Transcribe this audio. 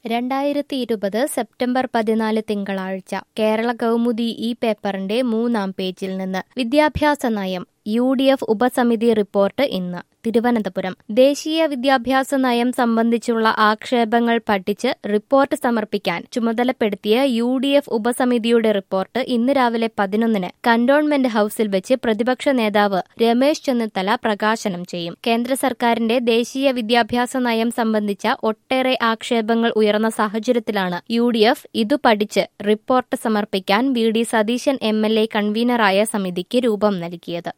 രണ്ടായിരത്തി ഇരുപത് സെപ്റ്റംബർ പതിനാല് തിങ്കളാഴ്ച കേരള കൗമുദി ഈ പേപ്പറിന്റെ മൂന്നാം പേജിൽ നിന്ന് വിദ്യാഭ്യാസ നയം യു ഡി എഫ് ഉപസമിതി റിപ്പോർട്ട് ഇന്ന് തിരുവനന്തപുരം ദേശീയ വിദ്യാഭ്യാസ നയം സംബന്ധിച്ചുള്ള ആക്ഷേപങ്ങൾ പഠിച്ച് റിപ്പോർട്ട് സമർപ്പിക്കാൻ ചുമതലപ്പെടുത്തിയ യു ഡി എഫ് ഉപസമിതിയുടെ റിപ്പോർട്ട് ഇന്ന് രാവിലെ പതിനൊന്നിന് കന്റോൺമെന്റ് ഹൌസിൽ വെച്ച് പ്രതിപക്ഷ നേതാവ് രമേശ് ചെന്നിത്തല പ്രകാശനം ചെയ്യും കേന്ദ്ര സർക്കാരിന്റെ ദേശീയ വിദ്യാഭ്യാസ നയം സംബന്ധിച്ച ഒട്ടേറെ ആക്ഷേപങ്ങൾ ഉയർന്ന സാഹചര്യത്തിലാണ് യു ഡി എഫ് ഇതു പഠിച്ച് റിപ്പോർട്ട് സമർപ്പിക്കാൻ V D Satheesan M L A കൺവീനറായ സമിതിക്ക് രൂപം നൽകിയത്